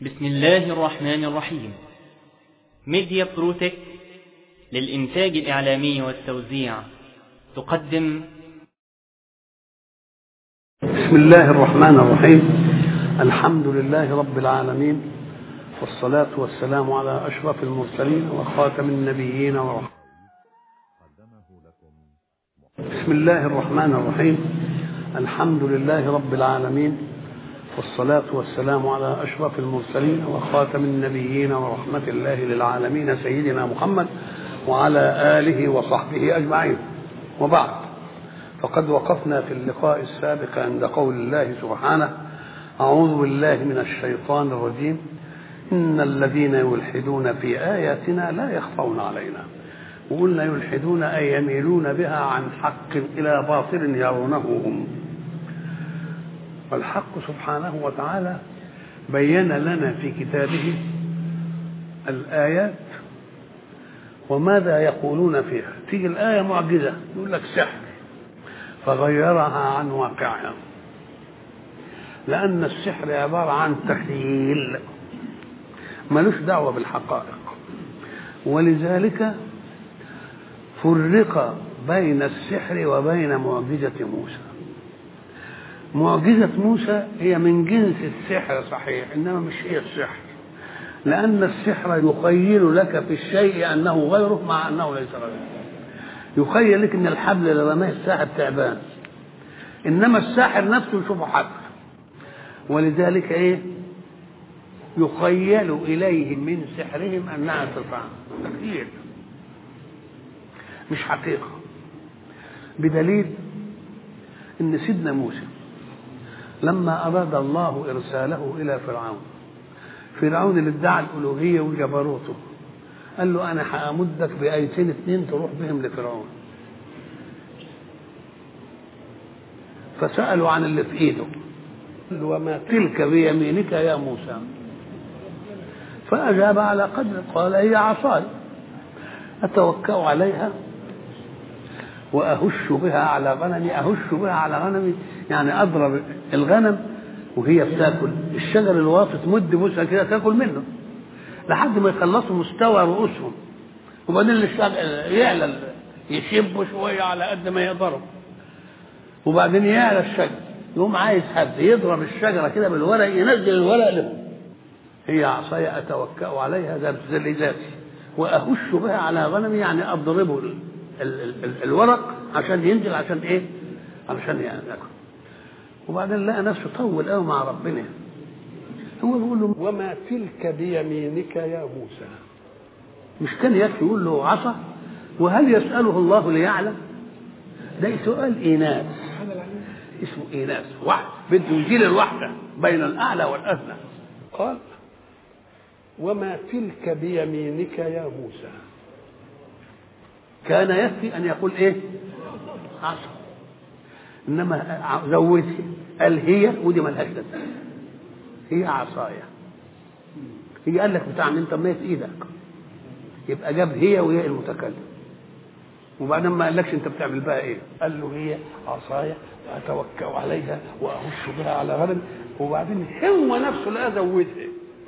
بسم الله الرحمن الرحيم ميديا بروتك للإنتاج الإعلامي والتوزيع تقدم بسم الله الرحمن الرحيم الحمد لله رب العالمين والصلاة والسلام على أشرف المرسلين وخاتم النبيين ورحمة بسم الله الرحمن الرحيم الحمد لله رب العالمين والصلاة والسلام على أشرف المرسلين وخاتم النبيين ورحمة الله للعالمين سيدنا محمد وعلى آله وصحبه أجمعين وبعد فقد وقفنا في اللقاء السابق عند قول الله سبحانه أعوذ بالله من الشيطان الرجيم إن الذين يلحدون في آياتنا لا يخفون علينا وقلنا يلحدون أي يميلون بها عن حق إلى باطل يرونه هم والحق سبحانه وتعالى بين لنا في كتابه الآيات وماذا يقولون فيها تيجي الآية معجزة يقول لك سحر فغيرها عن واقعها لأن السحر عبارة عن تخيل ملوش دعوة بالحقائق ولذلك فرق بين السحر وبين معجزة موسى معجزة موسى هي من جنس السحر صحيح إنما مش هي السحر لأن السحر يخيل لك في الشيء أنه غيره مع أنه ليس غيره يخيل لك أن الحبل اللي رماه الساحر تعبان إنما الساحر نفسه يشوفه حبل ولذلك إيه يخيل إليهم من سحرهم أنها تفعل تخيل مش حقيقة بدليل ان سيدنا موسى لما اراد الله ارساله الى فرعون فرعون اللي ادعى الالوهيه وجبروته قال له انا هامدك بايتين اتنين تروح بهم لفرعون فسالوا عن اللي في ايده قال له وما تلك بيمينك يا موسى فاجاب على قدر قال هي عصاي اتوكا عليها واهش بها على غنمي اهش بها على غنمي يعني اضرب الغنم وهي بتاكل الشجر الواطي تمد موسى كده تاكل منه لحد ما يخلصوا مستوى رؤوسهم وبعدين الشجر يعلى يشب شويه على قد ما يقدروا وبعدين يعلى الشجر يقوم عايز حد يضرب الشجره كده بالورق ينزل الورق له هي عصاي اتوكا عليها ذات ذاتي واهش بها على غنمي يعني اضربه ال ال ال الورق عشان ينزل عشان ايه؟ علشان ياكل. وبعدين لقى نفسه طول قوي مع ربنا. هو بيقول له وما تلك بيمينك يا موسى. مش كان يكفي يقول له عصا؟ وهل يسأله الله ليعلم؟ ده سؤال إيناس. اسمه إيناس، واحد بده يجيل الوحدة بين الأعلى والأدنى. قال وما تلك بيمينك يا موسى. كان يكفي ان يقول ايه عصا انما زودها قال هي ودي ملهاش لازمه هي عصايا هي قال لك بتاع انت ميت ايدك يبقى جاب هي وهي المتكلم وبعدين ما قالكش انت بتعمل بها ايه قال له هي عصايا اتوكا عليها واهش بها على غنم وبعدين هو نفسه لا زودها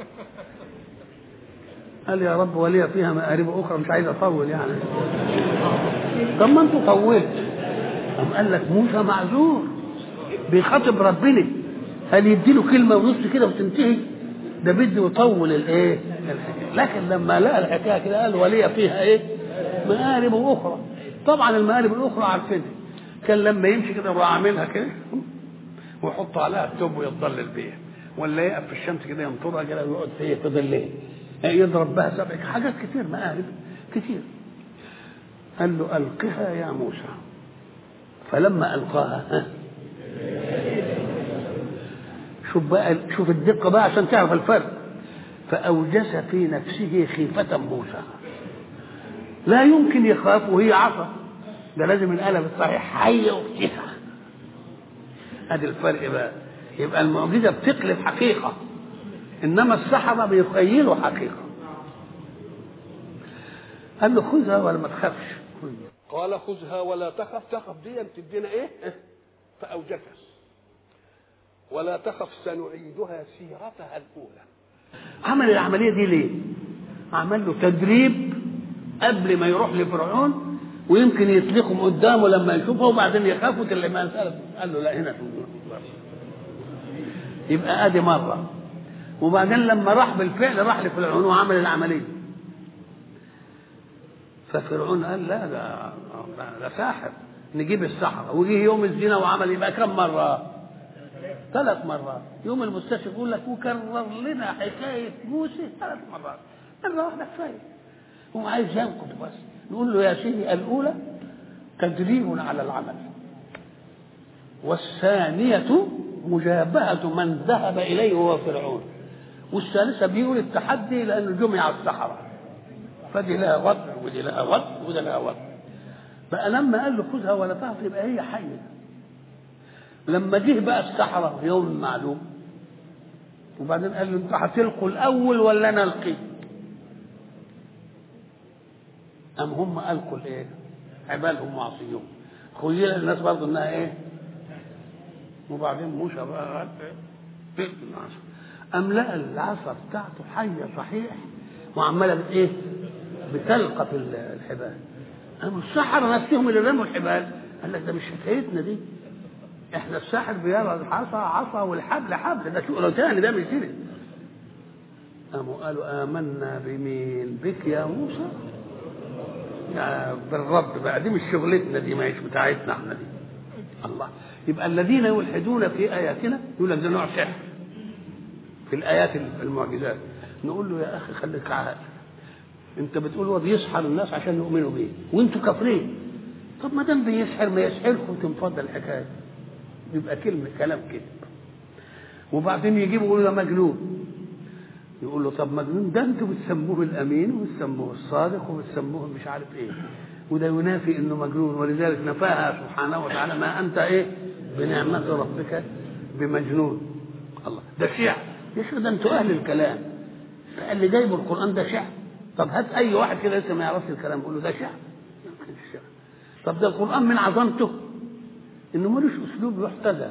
قال يا رب ولي فيها مآرب أخرى مش عايز أطول يعني طب ما أنتوا طولت قام قال لك موسى معذور بيخاطب ربنا هل يديله كلمة ونص كده وتنتهي ده بده يطول الايه لكن لما لقى الحكايه كده قال ولي فيها ايه مآرب أخرى طبعا المآرب الأخرى عارفينها كان لما يمشي كده يروح عاملها كده ويحط عليها التوب ويتضلل بيها ولا يقف في الشمس كده ينطرها كده ويقعد في ظلها يضرب بها سبع حاجات كتير مآرب كتير قال له ألقها يا موسى فلما ألقاها شوف بقى شوف الدقة بقى عشان تعرف الفرق فأوجس في نفسه خيفة موسى لا يمكن يخاف وهي عصا ده لازم القلم الصحيح حي وفتحة ادي الفرق بقى يبقى المعجزة بتقلب حقيقة انما السحرة بيخيلوا حقيقة قال له خذها ولا ما تخافش قال خذها ولا تخف تخف دي تدينا ايه فاوجسها ولا تخف سنعيدها سيرتها الاولى عمل العمليه دي ليه عمل له تدريب قبل ما يروح لفرعون ويمكن يطلقهم قدامه لما يشوفه وبعدين يخافوا اللي ما سأل قال له لا هنا في يبقى ادي مره وبعدين لما راح بالفعل راح لفرعون وعمل العمليه ففرعون قال لا ده ده ساحر نجيب السحرة وجه يوم الزنا وعمل يبقى كم مرة؟ ثلاث مرات يوم المستشفى يقول لك وكرر لنا حكاية موسى ثلاث مرات مرة واحدة كفاية هو عايز ينقض بس نقول له يا سيدي الأولى تدريب على العمل والثانية مجابهة من ذهب إليه هو فرعون والثالثة بيقول التحدي لأنه جمع السحرة فدي لها وضع ودي لها وضع ودي لها وضع بقى لما قال له خذها ولا تعرف يبقى هي حية لما جه بقى السحرة في يوم معلوم وبعدين قال له انت هتلقوا الأول ولا أنا ألقي؟ أم هم ألقوا الإيه؟ عبالهم وعصيهم خيل الناس برضه إنها إيه؟ وبعدين موسى بقى قال إيه؟ أم لقى العصا بتاعته حية صحيح وعمالة بإيه؟ بتلقط الحبال قاموا السحرة نفسهم اللي رموا الحبال قال لك ده مش حكايتنا دي احنا الساحر بيرى العصا عصا والحبل حبل ده شغل تاني ده مش كده قاموا قالوا آمنا بمين بك يا موسى يا بالرب بقى دي مش شغلتنا دي مش بتاعتنا احنا دي الله يبقى الذين يلحدون في آياتنا يقول لك ده نوع سحر في الآيات المعجزات نقول له يا أخي خليك عاقل انت بتقول هو بيسحر الناس عشان يؤمنوا بيه وانتوا كافرين طب ما دام بيسحر ما يسحركم تنفضل الحكايه يبقى كلمه كلام كذب وبعدين يجيبوا يقولوا ده مجنون يقول له طب مجنون ده انتوا بتسموه الامين وبتسموه الصادق وبتسموه مش عارف ايه وده ينافي انه مجنون ولذلك نفاها سبحانه وتعالى ما انت ايه بنعمه ربك بمجنون الله ده شعر يا ده انتوا اهل الكلام اللي جايب القران ده شعر طب هات اي واحد كده لسه ما يعرفش الكلام يقول له ده شعر الشعر طب ده القران من عظمته انه ملوش اسلوب يحتذى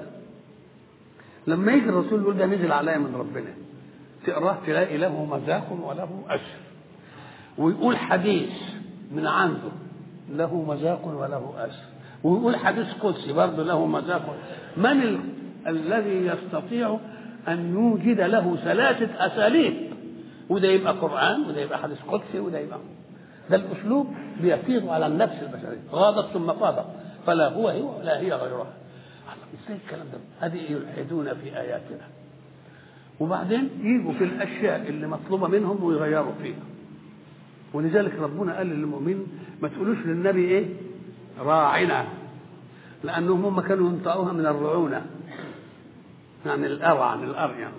لما يجي الرسول يقول ده نزل عليا من ربنا تقراه تلاقي له مذاق وله اثر ويقول حديث من عنده له مذاق وله اثر ويقول حديث قدسي برضه له مذاق من ال... الذي يستطيع ان يوجد له ثلاثه اساليب وده يبقى قرآن وده يبقى حديث قدسي وده يبقى ده الأسلوب بيفيض على النفس البشرية غاضت ثم فاضت فلا هو هي ولا هي غيرها ازاي الكلام ده هذه يلحدون في آياتنا وبعدين يجوا في الأشياء اللي مطلوبة منهم ويغيروا فيها ولذلك ربنا قال للمؤمنين ما تقولوش للنبي ايه راعنا لأنهم هم كانوا ينطقوها من الرعونة يعني الأرع عن الأرع يعني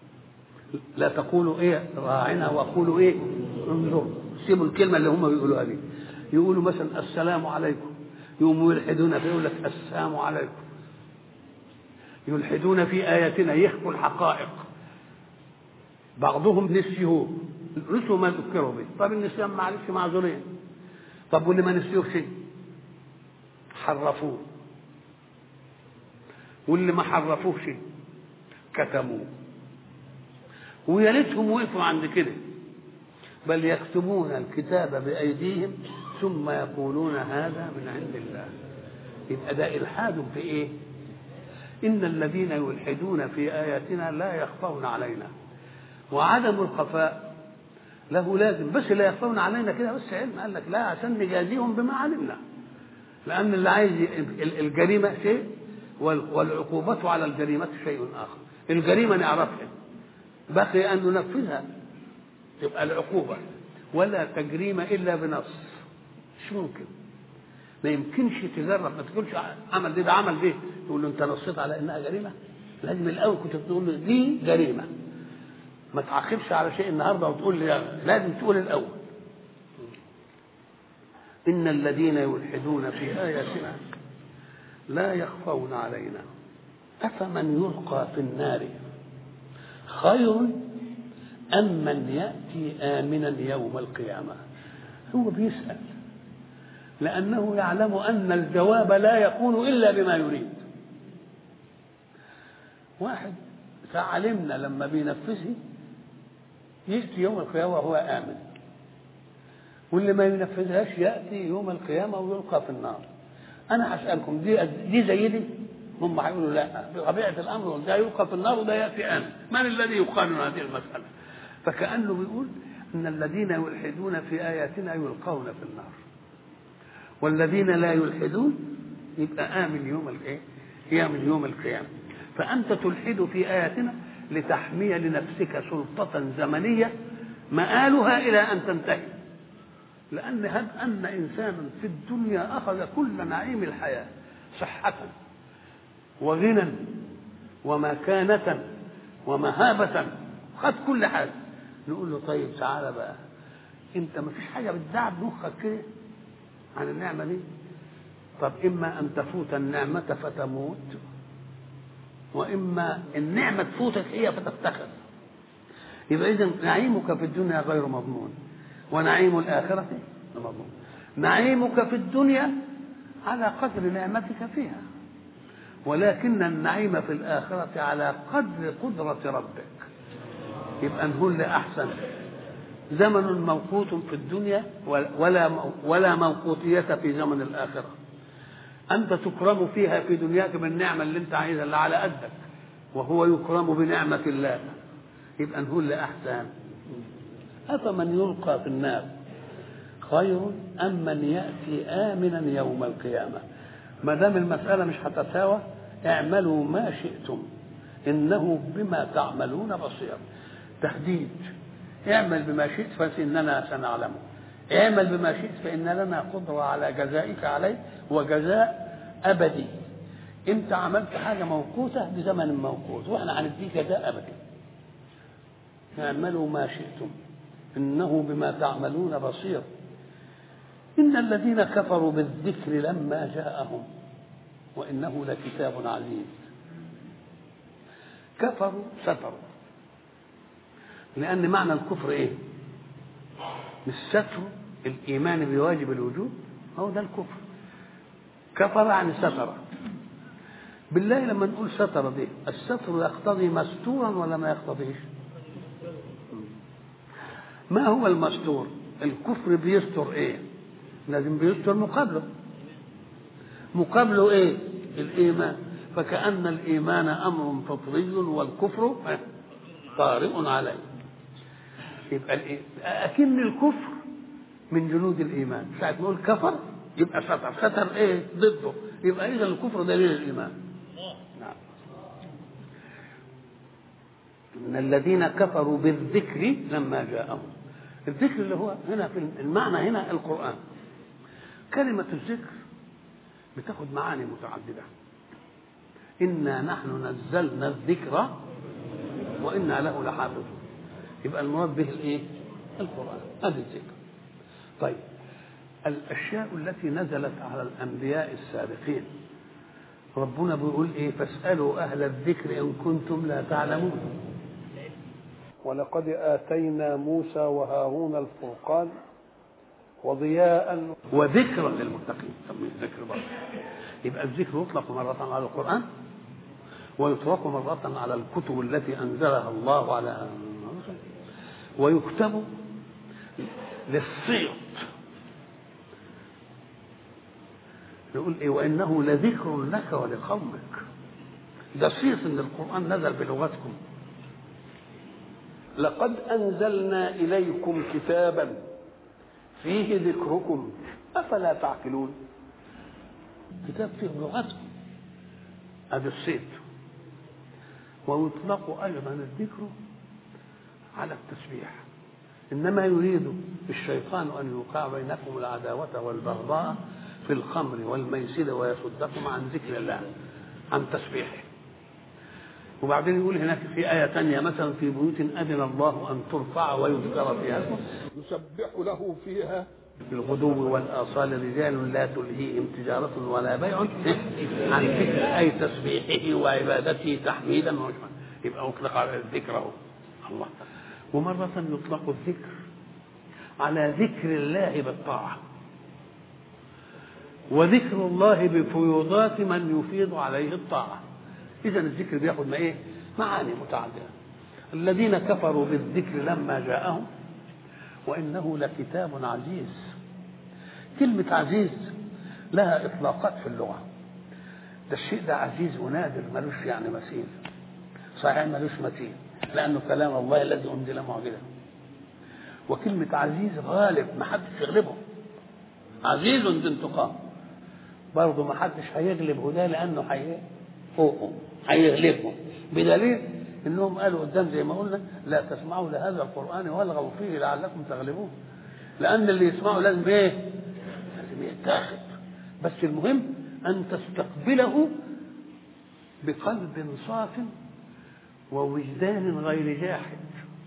لا تقولوا ايه راعنا وقولوا ايه انظر سيبوا الكلمه اللي هم بيقولوها دي يقولوا مثلا السلام عليكم يقوموا يلحدون فيقول لك السلام عليكم يلحدون في اياتنا يخفوا الحقائق بعضهم نسيوه نسوا ما ذكروا به طب النسيان معلش معذورين طب واللي ما نسيوه شيء حرفوه واللي ما حرفوه شيء كتموه ويا ريتهم وقفوا عند كده بل يكتبون الكتاب بأيديهم ثم يقولون هذا من عند الله يبقى ده إلحاد في إيه؟ إن الذين يلحدون في آياتنا لا يخفون علينا وعدم الخفاء له لازم بس لا يخفون علينا كده بس علم قال لك لا عشان نجازيهم بما علمنا لأن اللي عايز الجريمة شيء والعقوبة على الجريمة شيء آخر الجريمة نعرفها بقي أن ننفذها تبقى العقوبة ولا تجريم إلا بنص مش ممكن ما يمكنش تجرب ما تقولش عمل دي ده عمل دي تقول له انت نصيت على انها جريمه لازم الاول كنت تقول له دي جريمه ما تعاقبش على شيء النهارده وتقول لي لازم تقول الاول ان الذين يلحدون في اياتنا لا يخفون علينا افمن يلقى في النار خير أم من يأتي آمنا يوم القيامة هو بيسأل لأنه يعلم أن الجواب لا يكون إلا بما يريد واحد فعلمنا لما بينفذه يأتي يوم القيامة وهو آمن واللي ما ينفذهاش يأتي يوم القيامة ويلقى في النار أنا هسألكم دي دي زي دي هم هيقولوا لا بطبيعة الأمر ده يلقى في النار وده يأتي آمن من الذي يقارن هذه المسألة فكأنه بيقول أن الذين يلحدون في آياتنا يلقون في النار والذين لا يلحدون يبقى آمن يوم الإيه؟ يوم يوم القيامة فأنت تلحد في آياتنا لتحمي لنفسك سلطة زمنية مآلها إلى أن تنتهي لأن هب أن إنسانا في الدنيا أخذ كل نعيم الحياة صحة وغنى ومكانة ومهابة خد كل حاجة نقول له طيب تعالى بقى انت ما فيش حاجة بتدعب مخك كده عن النعمة دي طب إما أن تفوت النعمة فتموت وإما النعمة تفوتك هي فتفتخر يبقى إذا نعيمك في الدنيا غير مضمون ونعيم الآخرة مضمون نعيمك في الدنيا على قدر نعمتك فيها ولكن النعيم في الآخرة على قدر قدرة ربك يبقى نقول أحسن زمن موقوت في الدنيا ولا ولا موقوتية في زمن الآخرة أنت تكرم فيها في دنياك بالنعمة اللي أنت عايزها اللي على قدك وهو يكرم بنعمة الله يبقى نقول لأحسن أفمن يلقى في النار خير أم من يأتي آمنا يوم القيامة ما دام المسألة مش هتساوى اعملوا ما شئتم إنه بما تعملون بصير تهديد اعمل بما شئت فإننا سنعلمه اعمل بما شئت فإن لنا قدرة على جزائك عليه وجزاء أبدي أنت عملت حاجة موقوتة بزمن موقوت وإحنا هنديك جزاء أبدي اعملوا ما شئتم إنه بما تعملون بصير إن الذين كفروا بالذكر لما جاءهم وإنه لكتاب عزيز كفروا ستروا لأن معنى الكفر إيه؟ مش ستر الإيمان بواجب الوجود هو ده الكفر كفر يعني ستر بالله لما نقول ستر دي الستر يقتضي مستورا ولا ما يقتضيش ما هو المستور الكفر بيستر ايه لازم بيستر مقابله مقابله ايه الايمان فكأن الإيمان أمر فطري والكفر طارئ عليه يبقى الإيه؟ أكن الكفر من جنود الإيمان ساعة ما نقول كفر يبقى ستر ستر إيه ضده يبقى إذا الكفر دليل الإيمان نعم إن الذين كفروا بالذكر لما جاءهم الذكر اللي هو هنا في المعنى هنا القرآن كلمة الذكر بتاخد معاني متعددة إنا نحن نزلنا الذكر وإنا له لحافظون يبقى المراد به الإيه؟ القرآن هذا الذكر طيب الأشياء التي نزلت على الأنبياء السابقين ربنا بيقول إيه فاسألوا أهل الذكر إن كنتم لا تعلمون ولقد آتينا موسى وهارون الفرقان وضياء وذكرا للمتقين سميه الذكر برضه يبقى الذكر يطلق مرة على القرآن ويطلق مرة على الكتب التي أنزلها الله على الرسل ويكتب للصيت يقول ايه وانه لذكر لك ولقومك ده صيت ان القران نزل بلغتكم لقد انزلنا اليكم كتابا فيه ذكركم افلا تعقلون كتاب فيه لغتكم هذا الصيت ويطلق ايضا الذكر على التسبيح انما يريد الشيطان ان يوقع بينكم العداوه والبغضاء في الخمر والميسر ويصدكم عن ذكر الله عن تسبيحه وبعدين يقول هناك في آية ثانية مثلا في بيوت أذن الله أن ترفع ويذكر فيها يسبح له فيها بالغدو والآصال رجال لا تلهيهم تجارة ولا بيع عن ذكر أي تسبيحه وعبادته تحميدا وشكرا يبقى أطلق على ذكره الله ومرة يطلق الذكر على ذكر الله بالطاعة وذكر الله بفيوضات من يفيض عليه الطاعة إذا الذكر بياخد ما إيه؟ معاني متعددة الذين كفروا بالذكر لما جاءهم وانه لكتاب عزيز كلمه عزيز لها اطلاقات في اللغه ده الشيء ده عزيز ونادر ملوش يعني مثيل صحيح ملوش مثيل لانه كلام الله الذي انزل معجزا وكلمه عزيز غالب ما حدش يغلبه عزيز ذو انتقام برضه ما حدش هيغلب هداه لانه هي فوقه هيغلبهم بدليل انهم قالوا قدام زي ما قلنا لا تسمعوا لهذا القران والغوا فيه لعلكم تغلبون لان اللي يسمعه لازم ايه؟ لازم يتاخد بس المهم ان تستقبله بقلب صاف ووجدان غير جاحد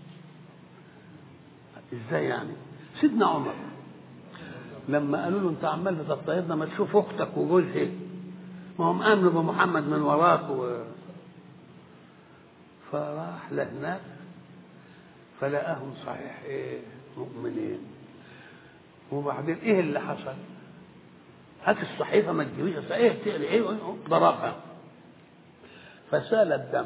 ازاي يعني سيدنا عمر لما قالوا له انت عمال بتضطهدنا ما تشوف اختك وجوزها ما هم امنوا بمحمد من وراك و... فراح لهناك فلقاهم صحيح ايه مؤمنين وبعدين ايه اللي حصل هات الصحيفه ما تجيبيش ايه تقري ايه ضربها فسال الدم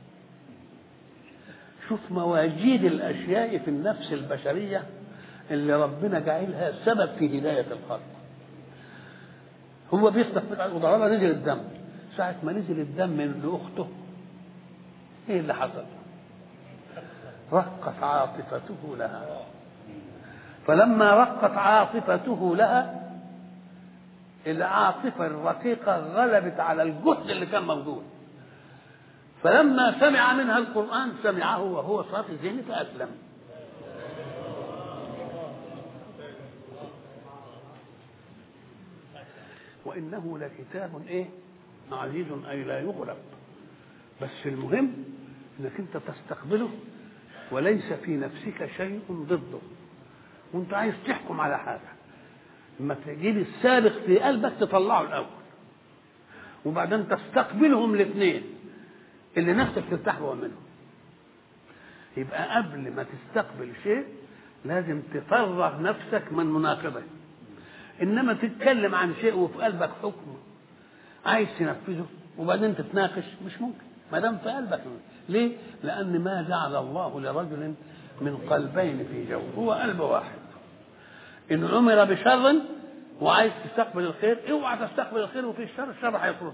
شوف مواجيد الاشياء في النفس البشريه اللي ربنا جعلها سبب في هدايه الخلق هو بيصدق وضربها نزل الدم ساعة ما نزل الدم من لأخته ايه اللي حصل رقت عاطفته لها فلما رقت عاطفته لها العاطفة الرقيقة غلبت على الجهد اللي كان موجود فلما سمع منها القرآن سمعه وهو صافي ذهن فأسلم وإنه لكتاب إيه عزيز أي لا يغلب بس المهم انك انت تستقبله وليس في نفسك شيء ضده وانت عايز تحكم على حاجه لما تجيب السابق في قلبك تطلعه الاول وبعدين تستقبلهم الاثنين اللي نفسك ترتاح له منهم يبقى قبل ما تستقبل شيء لازم تفرغ نفسك من مناقضه انما تتكلم عن شيء وفي قلبك حكم عايز تنفذه وبعدين تتناقش مش ممكن ما دام في قلبك ليه؟ لأن ما جعل الله لرجل من قلبين في جو هو قلب واحد إن أمر بشر وعايز تستقبل الخير اوعى تستقبل الخير وفي الشر الشر هيطرده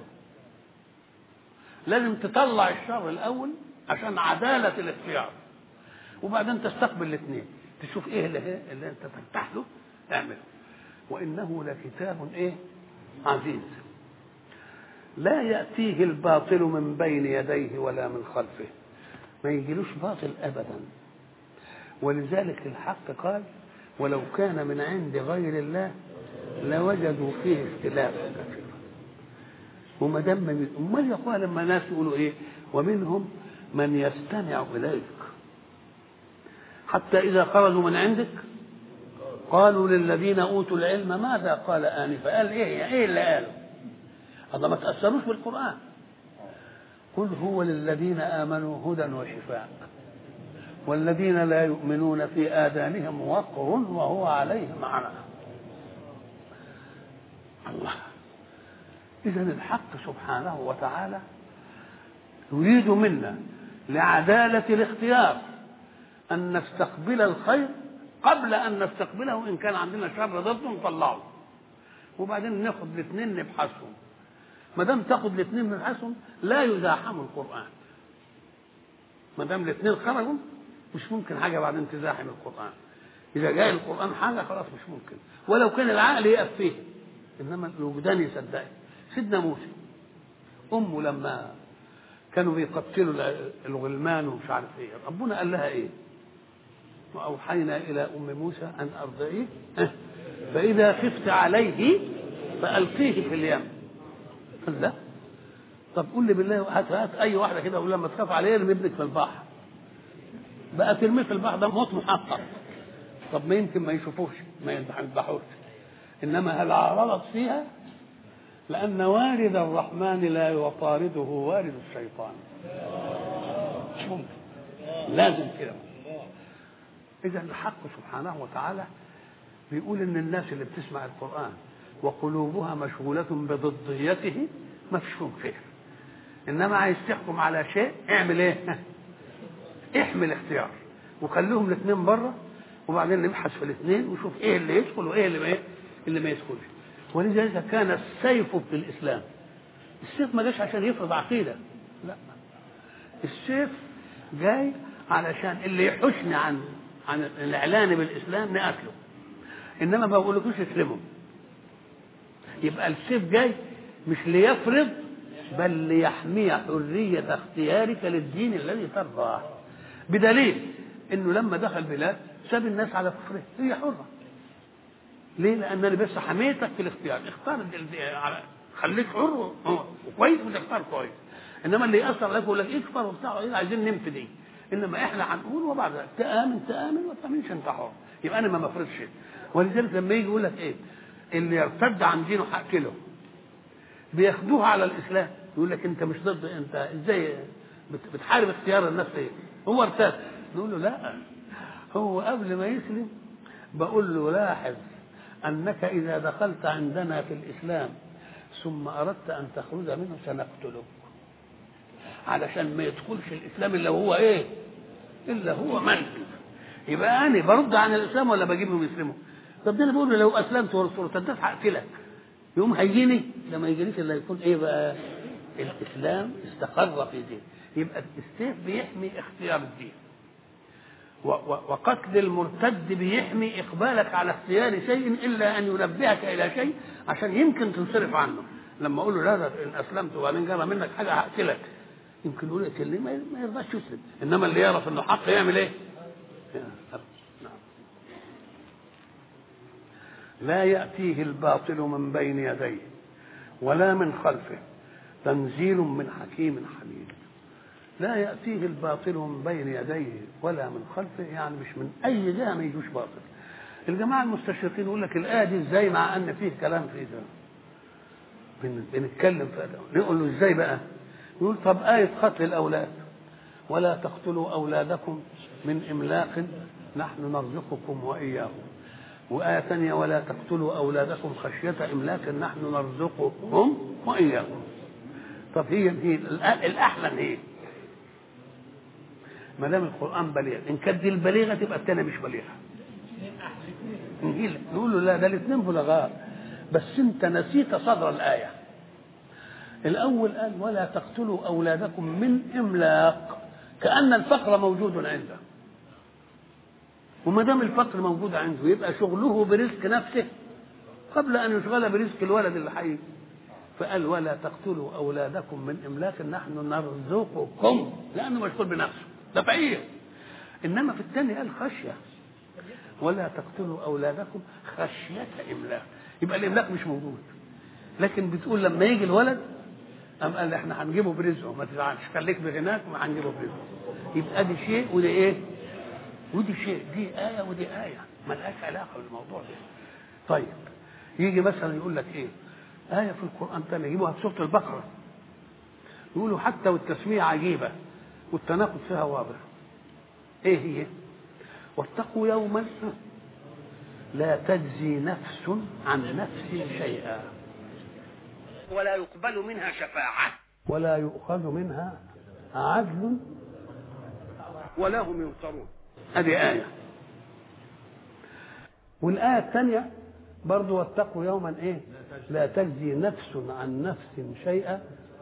لازم تطلع الشر الأول عشان عدالة الاختيار وبعدين تستقبل الاثنين تشوف ايه اللي, اللي انت ترتاح له تعمله وانه لكتاب ايه عزيز لا يأتيه الباطل من بين يديه ولا من خلفه ما يجيلوش باطل أبدا ولذلك الحق قال ولو كان من عند غير الله لوجدوا فيه اختلافا كثيرا وما دام امال يقول لما الناس يقولوا ايه ومنهم من يستمع اليك حتى اذا خرجوا من عندك قالوا للذين اوتوا العلم ماذا قال انفا قال ايه ايه اللي قاله هذا ما تأثروش بالقرآن قل هو للذين آمنوا هدى وشفاء والذين لا يؤمنون في آذانهم وقر وهو عليهم عمى الله إذا الحق سبحانه وتعالى يريد منا لعدالة الاختيار أن نستقبل الخير قبل أن نستقبله إن كان عندنا شر ضده نطلعه وبعدين ناخد الاثنين نبحثهم ما دام تاخد الاثنين من حسن لا يزاحم القران ما دام الاثنين خرجوا مش ممكن حاجه بعدين تزاحم القران اذا جاء القران حاجه خلاص مش ممكن ولو كان العقل يقف فيه انما الوجدان يصدقه سيدنا موسى امه لما كانوا بيقتلوا الغلمان ومش عارف ايه ربنا قال لها ايه واوحينا الى ام موسى ان ارضعيه فاذا خفت عليه فالقيه في اليم قال لا طب قول لي بالله هات, هات اي واحده كده وقول لما تخاف عليه ارمي ابنك في البحر بقى ترميه في البحر ده موت محقق طب ما يمكن ما يشوفوش ما يذبحوش انما هل عرضت فيها لان وارد الرحمن لا يطارده وارد الشيطان مش ممكن لازم كده اذا الحق سبحانه وتعالى بيقول ان الناس اللي بتسمع القران وقلوبها مشغولة بضديته ما فيش فيهم خير إنما عايز تحكم على شيء اعمل إيه؟ احمي الاختيار وخليهم الاثنين بره وبعدين نبحث في الاثنين ونشوف ايه اللي يدخل وايه اللي ما اللي ما يدخلش ولذلك كان السيف في الاسلام السيف ما جاش عشان يفرض عقيده لا السيف جاي علشان اللي يحشني عن عن الاعلان بالاسلام نقتله انما ما بقولكوش اسلموا يبقى السيف جاي مش ليفرض بل ليحمي حرية اختيارك للدين الذي ترضاه بدليل انه لما دخل بلاد ساب الناس على كفره هي حرة ليه؟ لأنني بس حميتك في الاختيار اختار خليك حر وكويس وتختار كويس انما اللي ياثر عليك يقول لك اكفر وبتاع ايه عايزين ننفي دي انما احنا هنقول وبعد ذلك تامن تامن وما تامنش انت حر يبقى انا ما مفرضش ولذلك لما يجي يقول لك ايه اللي يرتد عن دينه هقتله بياخدوها على الاسلام يقول لك انت مش ضد انت ازاي بتحارب اختيار النفس ايه هو ارتد نقول له لا هو قبل ما يسلم بقول له لاحظ انك اذا دخلت عندنا في الاسلام ثم اردت ان تخرج منه سنقتلك علشان ما يدخلش الاسلام الا هو ايه الا هو من يبقى انا برد عن الاسلام ولا بجيبهم يسلموا طب ده انا بقول له لو اسلمت وارتدت هقتلك يوم هيجيني لما يجينيش الا يكون ايه بقى الاسلام استقر في دين يبقى السيف بيحمي اختيار الدين وقتل المرتد بيحمي اقبالك على اختيار شيء الا ان ينبهك الى شيء عشان يمكن تنصرف عنه لما اقول له لا ان اسلمت وبعدين جرى منك حاجه هقتلك يمكن يقول اقتلني ما يرضاش يسلم انما اللي يعرف انه حق يعمل ايه؟ لا يأتيه الباطل من بين يديه ولا من خلفه تنزيل من حكيم حميد لا يأتيه الباطل من بين يديه ولا من خلفه يعني مش من أي جهة ما يجوش باطل الجماعة المستشرقين يقول لك الآية دي ازاي مع أن فيه كلام في ده بنتكلم في ده نقول له ازاي بقى يقول طب آية قتل الأولاد ولا تقتلوا أولادكم من إملاق نحن نرزقكم وإياهم وآية ثانية ولا تقتلوا أولادكم خشية إملاق نحن نرزقهم وإياكم طب هي هي الأحلى إيه؟ ما دام القرآن بليغ إن كانت دي البليغة تبقى الثانية مش بليغة نقول له لا ده الاثنين بلغاء بس أنت نسيت صدر الآية الأول قال ولا تقتلوا أولادكم من إملاق كأن الفقر موجود عنده وما دام الفقر موجود عنده يبقى شغله برزق نفسه قبل ان يشغل برزق الولد اللي حي فقال ولا تقتلوا اولادكم من املاك نحن نرزقكم لانه مشغول بنفسه ده فقير انما في الثاني قال خشيه ولا تقتلوا اولادكم خشيه املاك يبقى الاملاك مش موجود لكن بتقول لما يجي الولد قام قال احنا هنجيبه برزقه ما تزعلش خليك بغناك ما هنجيبه برزقه يبقى دي شيء وده ايه ودي شيء دي آية ودي آية ملهاش علاقة بالموضوع ده طيب يجي مثلا يقول لك إيه آية في القرآن تاني يجيبوها في سورة البقرة يقولوا حتى والتسمية عجيبة والتناقض فيها واضح إيه هي واتقوا يوما لا تجزي نفس عن نفس شيئا ولا يقبل منها شفاعة ولا يؤخذ منها عدل ولا هم ينصرون هذه آية والآية الثانية برضو واتقوا يوما إيه لا تجزي نفس عن نفس شيئا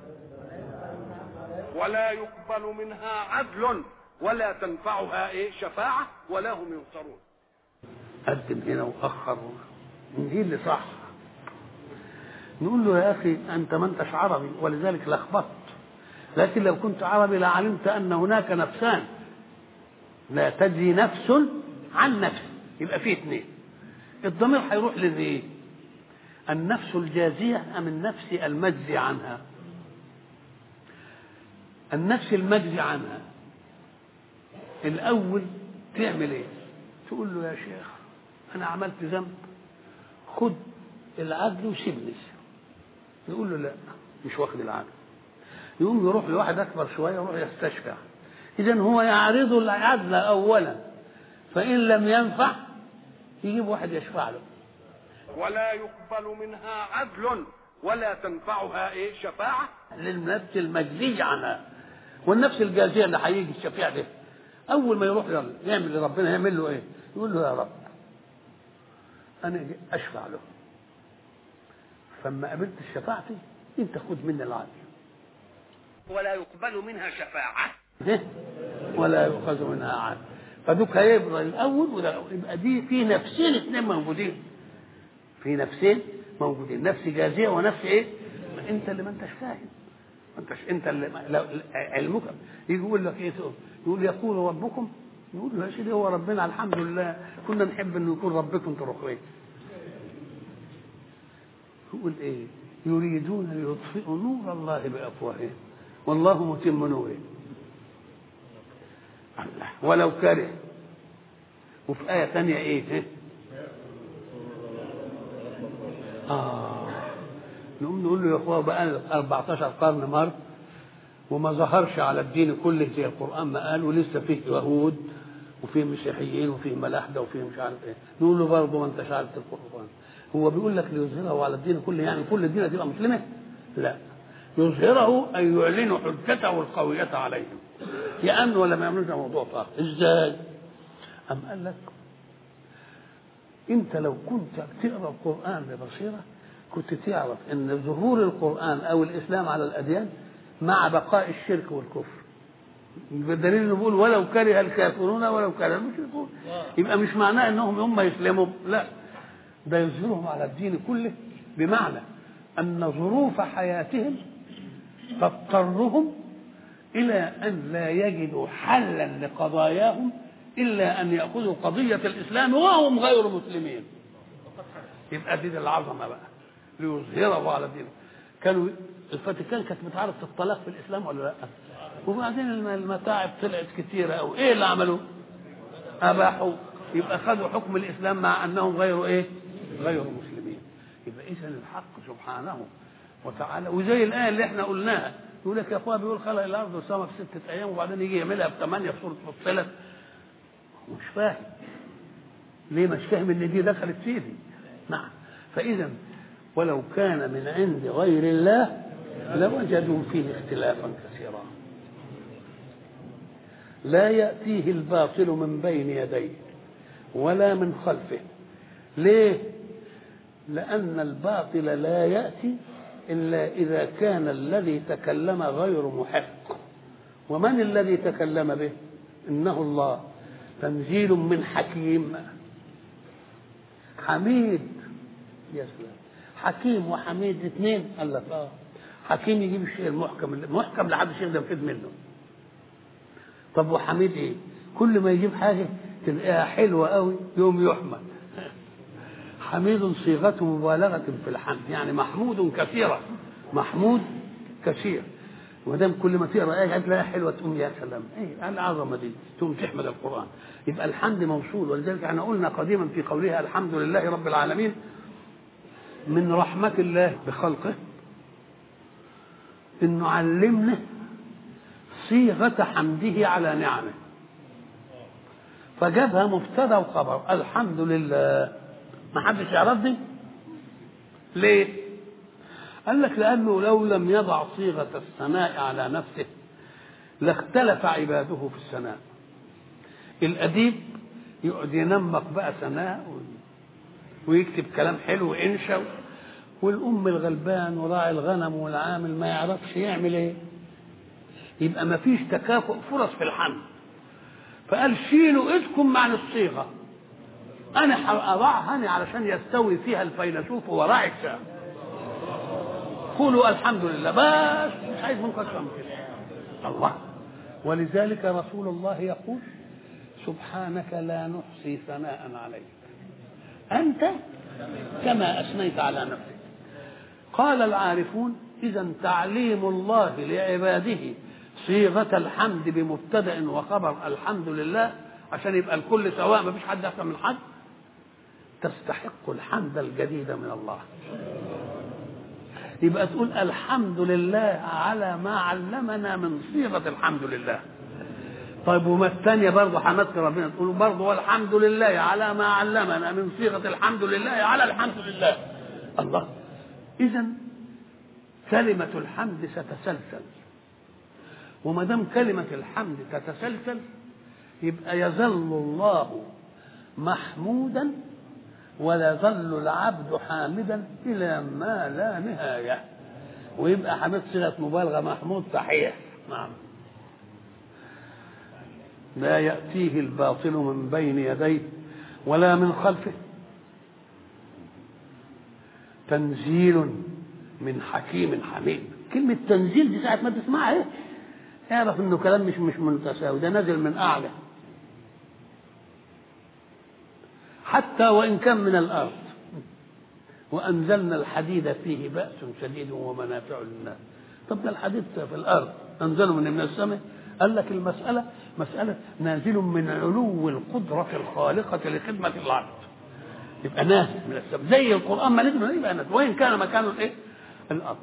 ولا يقبل منها عدل ولا تنفعها ايه شفاعة ولا هم ينصرون قدم هنا وأخر دي اللي صح نقول له يا أخي أنت ما أنتش عربي ولذلك لخبطت لكن لو كنت عربي لعلمت أن هناك نفسان لا تجزي نفس عن نفس يبقى فيه اثنين الضمير هيروح للايه النفس الجازية أم النفس المجزي عنها النفس المجزي عنها الأول تعمل إيه تقول له يا شيخ أنا عملت ذنب خد العدل وسيبني يقول له لا مش واخد العدل يقوم يروح لواحد أكبر شوية يروح يستشفع إذا هو يعرض العدل أولا فإن لم ينفع يجيب واحد يشفع له ولا يقبل منها عدل ولا تنفعها ايه شفاعة للنفس المجزي عنها والنفس الجازية اللي هيجي الشفيع ده اول ما يروح يلا يعمل لربنا يعمل له ايه يقول له يا رب انا اشفع له فما قبلت شفاعتي انت خد مني العدل ولا يقبل منها شفاعه ولا يؤخذ منها عدل فدوك هيفضل الاول وده يبقى دي في نفسين اثنين موجودين في نفسين موجودين نفس جازيه ونفس ايه انت اللي ما انتش فاهم ما انتش انت اللي ما لو علمك يجي يقول لك ايه تقول يقول يقول ربكم يقول له يا سيدي هو ربنا الحمد لله كنا نحب انه يكون ربكم تروحوا يقول ايه يريدون ليطفئوا نور الله بافواههم والله متم نوره الله ولو كره وفي آية ثانية إيه؟ آه نقوم نقول له يا اخويا بقى 14 قرن مر وما ظهرش على الدين كله زي القران ما قال ولسه فيه يهود وفيه مسيحيين وفيه ملاحده وفيه مش عارف ايه نقول له برضه ما انتش عارف القران هو بيقول لك ليظهره على الدين كله يعني كل الدين هتبقى مسلمه لا يظهره أن يعلن حجته القوية عليهم يأمن ولا ما يأمنش موضوع طاهر إزاي أم قال لك أنت لو كنت تقرأ القرآن ببصيرة كنت تعرف أن ظهور القرآن أو الإسلام على الأديان مع بقاء الشرك والكفر بالدليل انه بيقول ولو كره الكافرون ولو كره المشركون يبقى مش معناه انهم هم يسلموا لا ده يظهرهم على الدين كله بمعنى ان ظروف حياتهم تضطرهم الى ان لا يجدوا حلا لقضاياهم الا ان ياخذوا قضيه الاسلام وهم غير مسلمين يبقى دي العظمه بقى ليظهره على دينه كانوا الفاتيكان كانت بتعرض الطلاق في الاسلام ولا لا؟ وبعدين المتاعب طلعت كثيره او ايه اللي عملوا؟ اباحوا يبقى خدوا حكم الاسلام مع انهم غير ايه؟ غير مسلمين يبقى اذا الحق سبحانه وتعالى وزي الايه اللي احنا قلناها يقول لك يا اخويا بيقول خلق الارض والسماء في سته ايام وبعدين يجي يعملها بثمانيه في سوره فصلت مش فاهم ليه مش فاهم ان دي دخلت فيه نعم فاذا ولو كان من عند غير الله لوجدوا فيه اختلافا كثيرا لا يأتيه الباطل من بين يديه ولا من خلفه ليه لأن الباطل لا يأتي إلا إذا كان الذي تكلم غير محق ومن الذي تكلم به إنه الله تنزيل من حكيم حميد يا سلام حكيم وحميد اثنين قال لك اه حكيم يجيب الشيء المحكم المحكم لحد الشيء ده يفيد منه طب وحميد ايه كل ما يجيب حاجه تلاقيها حلوه قوي يوم يحمد حميد صيغة مبالغة في الحمد يعني محمود كثيرا محمود كثير ما دام كل ما تقرا ايه تلاقيها حلوه تقوم يا سلام ايه العظمه دي تقوم تحمد القران يبقى الحمد موصول ولذلك احنا قلنا قديما في قولها الحمد لله رب العالمين من رحمة الله بخلقه انه علمنا صيغة حمده على نعمه فجابها مبتدا وخبر الحمد لله ما حدش يعرف دي ليه قال لك لانه لو لم يضع صيغه الثناء على نفسه لاختلف عباده في الثناء الاديب يقعد ينمق بقى ثناء ويكتب كلام حلو وانشا والام الغلبان وراعي الغنم والعامل ما يعرفش يعمل ايه يبقى ما فيش تكافؤ فرص في الحمد فقال شيلوا ايدكم مع الصيغه انا اضعها انا علشان يستوي فيها الفيلسوف وراعي الشام قولوا الحمد لله بس مش عايز منكم اكثر من كده الله ولذلك رسول الله يقول سبحانك لا نحصي ثناء عليك انت كما اثنيت على نفسك قال العارفون اذا تعليم الله لعباده صيغه الحمد بمبتدا وخبر الحمد لله عشان يبقى الكل سواء ما فيش حد احسن من حد تستحق الحمد الجديد من الله يبقى تقول الحمد لله على ما علمنا من صيغه الحمد لله طيب وما الثانيه برضه حمدت ربنا تقول برضه والحمد لله على ما علمنا من صيغه الحمد لله على الحمد لله الله اذا كلمه الحمد ستسلسل وما دام كلمه الحمد تتسلسل يبقى يظل الله محمودا ولا يظل العبد حامدا الى ما لا نهايه ويبقى حميد صيغه مبالغه محمود صحيح نعم لا ياتيه الباطل من بين يديه ولا من خلفه تنزيل من حكيم حميد كلمة تنزيل دي ساعة ما تسمعها ايه اعرف انه كلام مش مش متساوي ده نازل من اعلى حتى وان كان من الارض وانزلنا الحديد فيه باس شديد ومنافع للناس طب ده الحديد في الارض انزله من من السماء قال لك المساله مساله نازل من علو القدره الخالقه لخدمه الارض يبقى نازل من السماء زي القران ما نزل يبقى نازل وان كان مكانه الايه الارض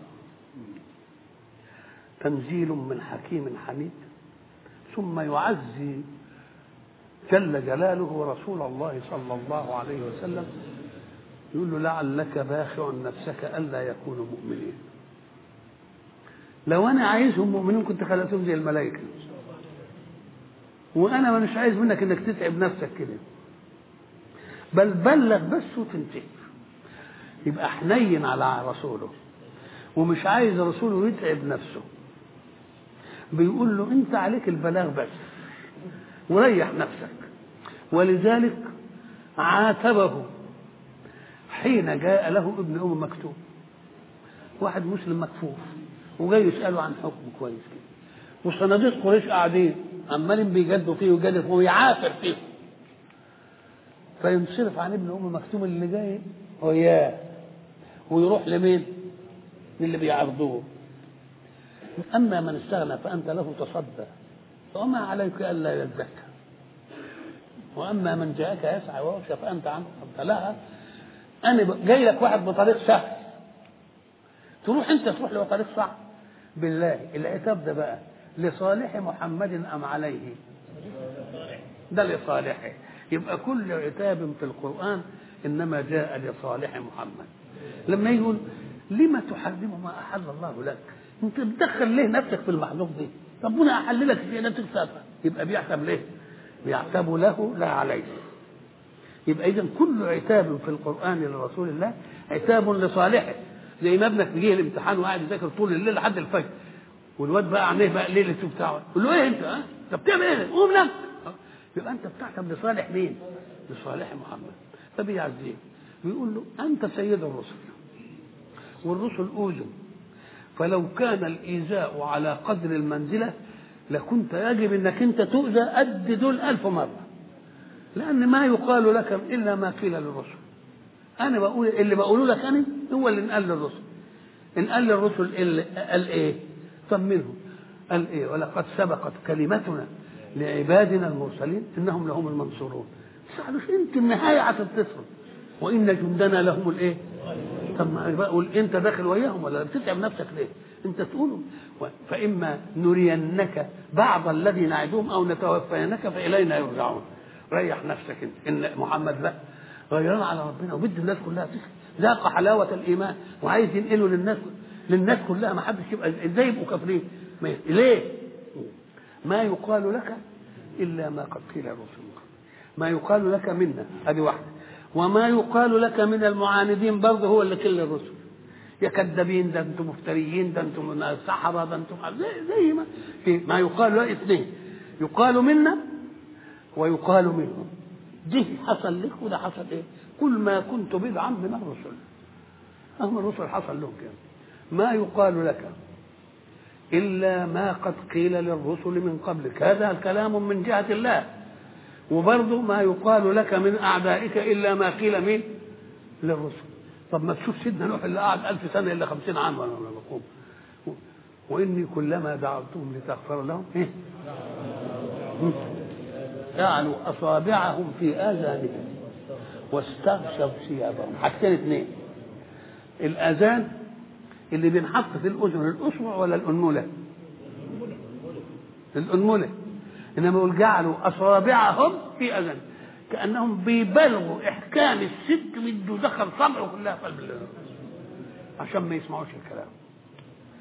تنزيل من حكيم حميد ثم يعزي جل جلاله رسول الله صلى الله عليه وسلم يقول له لعلك باخع نفسك الا يكونوا مؤمنين لو انا عايزهم مؤمنين كنت خلقتهم زي الملائكه وانا مش عايز منك انك تتعب نفسك كده بل بلغ بس وتنتهي يبقى حنين على رسوله ومش عايز رسوله يتعب نفسه بيقول له انت عليك البلاغ بس وريح نفسك ولذلك عاتبه حين جاء له ابن ام مكتوم واحد مسلم مكفوف وجاي يساله عن حكم كويس كده وصناديق قريش قاعدين عمالين بيجدوا فيه ويجدوا فيه ويعافر فيه فينصرف عن ابن ام مكتوم اللي جاي وياه ويروح لمين؟ للي بيعرضوه اما من استغنى فانت له تصدى وما عليك الا يزكى واما من جاءك يسعى ويخشى فانت عنه لا انا جاي لك واحد بطريق سهل تروح انت تروح له طريق صعب بالله العتاب ده بقى لصالح محمد ام عليه ده لصالحه يبقى كل عتاب في القران انما جاء لصالح محمد لما يقول لما تحرم ما احل الله لك انت بتدخل ليه نفسك في المحظوظ دي ربنا احل لك في نفسك سافه يبقى بيعتب ليه بيعتب له لا عليه يبقى اذا كل عتاب في القران لرسول الله عتاب لصالحه زي ما ابنك بيجي الامتحان وقاعد يذاكر طول الليل لحد الفجر والواد بقى عينيه بقى الليل بتاعه يقول له ايه انت ها انت بتعمل ايه قوم نام يبقى انت بتعتب لصالح مين لصالح محمد فبيعزيه بيقول له انت سيد الرسل والرسل اوذوا فلو كان الايذاء على قدر المنزله لكنت يجب انك انت تؤذى قد دول الف مره لان ما يقال لك الا ما قيل للرسل انا بقول اللي بقوله لك انا هو اللي انقال للرسل انقال للرسل اللي قال ايه طب منهم قال ايه ولقد سبقت كلمتنا لعبادنا المرسلين انهم لهم المنصورون مش انت النهايه هتتصل وان جندنا لهم الايه طب ما بقول انت داخل وياهم ولا بتتعب نفسك ليه انت تقوله فاما نرينك بعض الذي نعدهم او نتوفينك فالينا يرجعون ريح نفسك انت ان محمد بقى غيران على ربنا وبد الناس كلها تسلم ذاق حلاوه الايمان وعايز ينقله للناس للناس كلها ما حدش يبقى ازاي يبقوا كافرين ليه؟ ما يقال لك الا ما قد قيل الرسل ما يقال لك منا ادي واحده وما يقال لك من المعاندين برضه هو اللي كل الرسل يا كذابين ده انتم مفتريين ده انتم سحرة ده انتم زي, زي ما في ما يقال له اثنين يقال منا ويقال منهم دي حصل لك وده حصل ايه كل ما كنت بدعا من الرسل هم الرسل حصل لهم كده ما يقال لك إلا ما قد قيل للرسل من قبلك هذا الكلام من جهة الله وبرضه ما يقال لك من أعدائك إلا ما قيل من للرسل طب ما تشوف سيدنا نوح اللي قعد ألف سنة إلا خمسين عام ولا بقوم وإني كلما دعوتهم لتغفر لهم إيه؟ جعلوا أصابعهم في آذانهم واستغشوا ثيابهم حاجتين اثنين الأذان اللي بينحط في الأذن الأصبع ولا الأنملة؟ الأنملة إنما يقول جعلوا أصابعهم في أذان كأنهم بيبالغوا إحكام الست بده دخل صبعه كلها في قلب عشان ما يسمعوش الكلام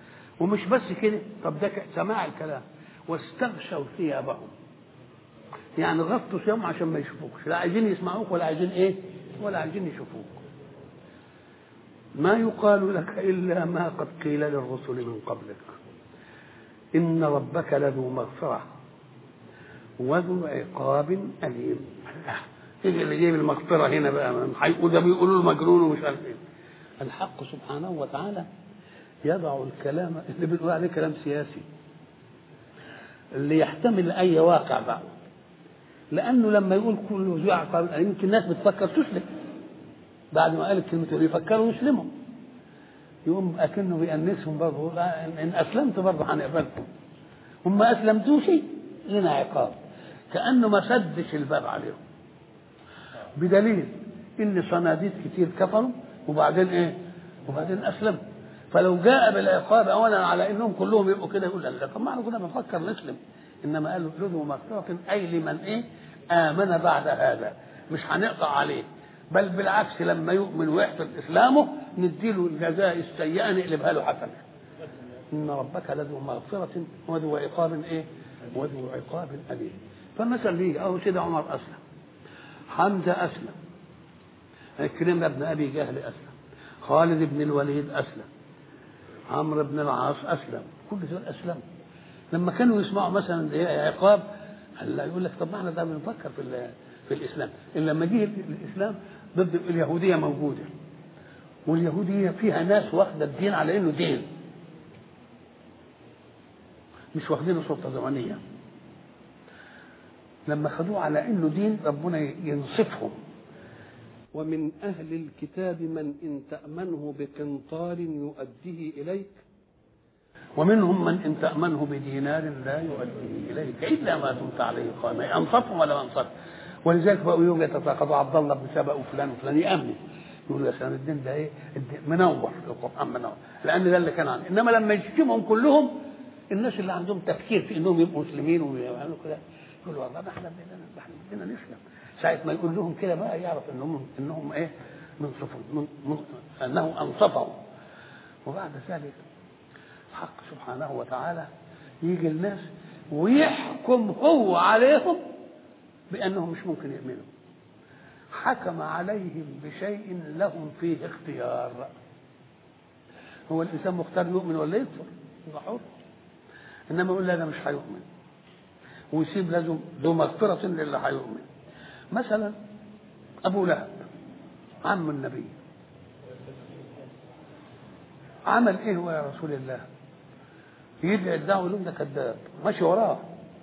ومش بس كده طب ده سماع الكلام واستغشوا ثيابهم يعني غطوا ثيابهم عشان ما يشوفوكش لا عايزين يسمعوك ولا عايزين ايه ولا عايزين يشوفوك ما يقال لك الا ما قد قيل للرسل من قبلك ان ربك لذو مغفره وذو عقاب اليم ايه اللي جايب المغفره هنا بقى هيقول ده بيقولوا له مجنون ومش عارف ايه الحق سبحانه وتعالى يضع الكلام اللي بنقول عليه كلام سياسي اللي يحتمل اي واقع بقى لانه لما يقول كل ذو عقاب يمكن الناس بتفكر تسلم بعد ما قال الكلمتين يفكروا يسلموا يقوم اكنه بيأنسهم برضه ان اسلمت برضه هنقبلكم هم ما اسلمتوش لنا عقاب كانه ما سدش الباب عليهم بدليل ان صناديد كتير كفروا وبعدين ايه وبعدين اسلموا فلو جاء بالعقاب اولا على انهم كلهم يبقوا كده يقول لا طب ما احنا كنا بنفكر نسلم انما قالوا له مغفره اي لمن ايه امن بعد هذا مش هنقطع عليه بل بالعكس لما يؤمن ويحسن اسلامه نديله الجزاء السيئه نقلبها له حسنه ان ربك لذو مغفره وذو عقاب ايه وذو عقاب اليم فمثل ليه اهو سيدنا عمر اسلم حمزه اسلم عكرمه بن ابي جهل اسلم خالد بن الوليد اسلم عمرو بن العاص اسلم كل دول اسلموا لما كانوا يسمعوا مثلا عقاب هلا يقول لك طب ما احنا ده بنفكر في في الاسلام الا لما جه الاسلام ضد اليهوديه موجوده واليهوديه فيها ناس واخده الدين على انه دين مش واخدينه سلطه زمنيه لما خدوه على انه دين ربنا ينصفهم ومن أهل الكتاب من إن تأمنه بقنطار يؤديه إليك ومنهم من إن تأمنه بدينار لا يؤديه إليك إلا ما دمت عليه قائما أنصفهم ولا ما أنصف ولذلك بقوا يوم يتساقطوا عبد الله بن سبأ وفلان وفلان يأمن يقول يا سلام الدين ده ايه الدين منور القرآن منور لأن ده اللي كان عنه إنما لما يشتمهم كلهم الناس اللي عندهم تفكير في إنهم يبقوا مسلمين ويعملوا كده يقولوا والله ما احنا بدنا احنا بدنا نسلم ساعة ما يقول لهم كده بقى يعرف انهم انهم ايه منصفون من من انه انصفهم وبعد ذلك الحق سبحانه وتعالى يجي الناس ويحكم هو عليهم بانهم مش ممكن يؤمنوا حكم عليهم بشيء لهم فيه اختيار هو الانسان مختار يؤمن ولا يكفر يبقى حر انما يقول لا انا مش هيؤمن ويسيب لازم ذو مغفرة للي هيؤمن مثلا أبو لهب عم النبي عمل إيه هو يا رسول الله يدعي الدعوة يقول ده كذاب ماشي وراه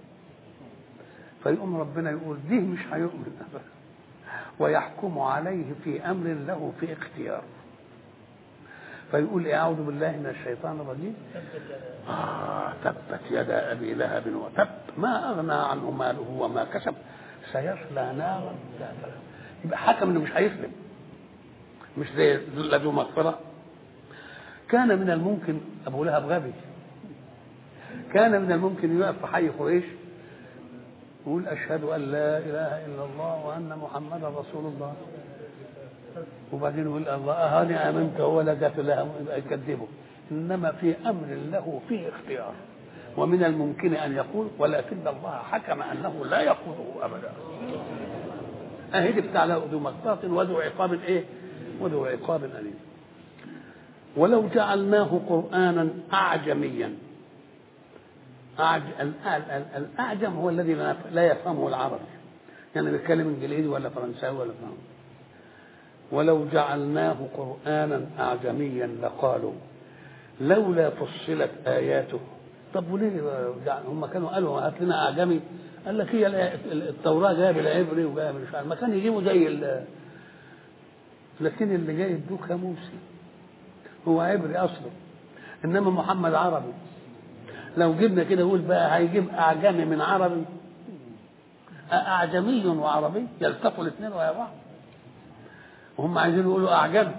فيقوم ربنا يقول دي مش هيؤمن أبدا ويحكم عليه في أمر له في اختيار فيقول إيه أعوذ بالله من الشيطان الرجيم آه تبت يدا أبي لهب وتب ما أغنى عنه ماله وما كسب سيصلى نارا ذات لهب يبقى حكم انه مش هيسلم مش زي ذو مغفره كان من الممكن ابو لهب غبي كان من الممكن يقف في حي قريش يقول اشهد ان لا اله الا الله وان محمدا رسول الله وبعدين يقول الله هاني امنت هو لا ذات لها يبقى يكذبه انما في امر له فيه اختيار ومن الممكن ان يقول ولكن الله حكم انه لا يقوله ابدا اهي بتاع ذو مغفرة وذو عقاب ايه؟ وذو عقاب اليم. ولو جعلناه قرآنا أعجميا أعج... الأعجم هو الذي لا يفهمه العربي يعني بيتكلم انجليزي ولا فرنساوي ولا فهم ولو جعلناه قرآنا أعجميا لقالوا لولا فصلت آياته طب وليه هم كانوا قالوا هات لنا أعجمي قال لك هي التوراة جاية بالعبري وجاية مش عارف ما كان يجيبوا زي ال لكن اللي جاي الدوكا موسى هو عبري أصله إنما محمد عربي لو جبنا كده يقول بقى هيجيب أعجمي من عربي أعجمي وعربي يلتقوا الاثنين ويا بعض وهم عايزين يقولوا أعجمي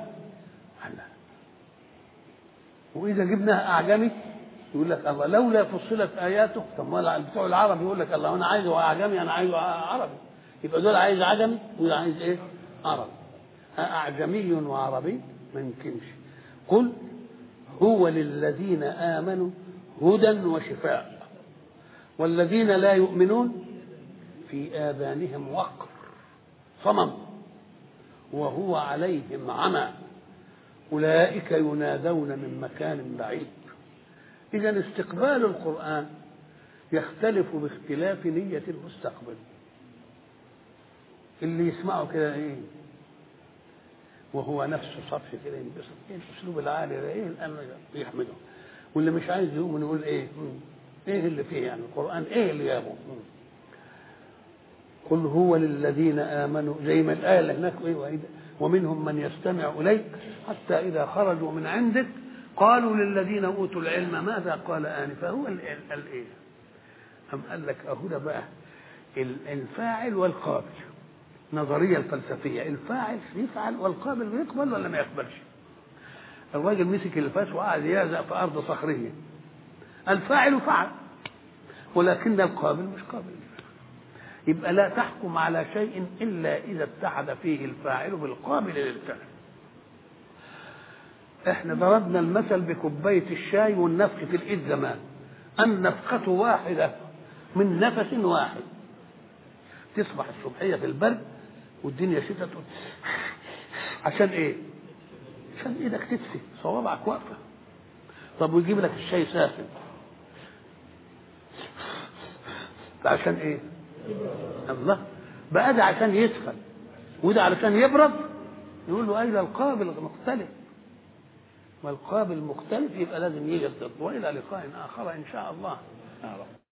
وإذا جبناها أعجمي يقول لك الله لولا فصلت آياته طب ما بتوع العرب يقول لك الله أنا عايزه أعجمي أنا عايزه عربي يبقى دول عايز عجمي وده عايز إيه؟ عربي أعجمي وعربي ما يمكنش قل هو للذين آمنوا هدى وشفاء والذين لا يؤمنون في آذانهم وقر صمم وهو عليهم عمى أولئك ينادون من مكان بعيد إذا استقبال القرآن يختلف باختلاف نية المستقبل اللي يسمعه كده ايه وهو نفسه صفي كده ينبسط ايه الاسلوب العالي ده ايه الامر ده يحمده واللي مش عايز يؤمن يقول ايه مم. ايه اللي فيه يعني القران ايه اللي جابه مم. قل هو للذين امنوا زي ما الايه اللي هناك ايه ومنهم من يستمع اليك حتى اذا خرجوا من عندك قالوا للذين اوتوا العلم ماذا قال انفا هو قال ايه أم قال لك أهو ده بقى الفاعل والقابل نظرية الفلسفية الفاعل يفعل والقابل بيقبل ولا ما يقبلش الراجل مسك الفاس وقعد يهزأ في أرض صخرية الفاعل فعل ولكن القابل مش قابل يبقى لا تحكم على شيء إلا إذا اتحد فيه الفاعل بالقابل للفعل احنا ضربنا المثل بكوباية الشاي والنفخ في الإيد زمان النفخة واحدة من نفس واحد تصبح الصبحيه في البرد والدنيا شتاء تقول عشان ايه؟ عشان ايدك تدفي صوابعك واقفه طب ويجيب لك الشاي ساخن عشان ايه؟ الله بقى ده عشان يسخن وده علشان يبرد يقول له اين القابل مختلف والقابل مختلف يبقى لازم يجي الضد والى لقاء اخر ان شاء الله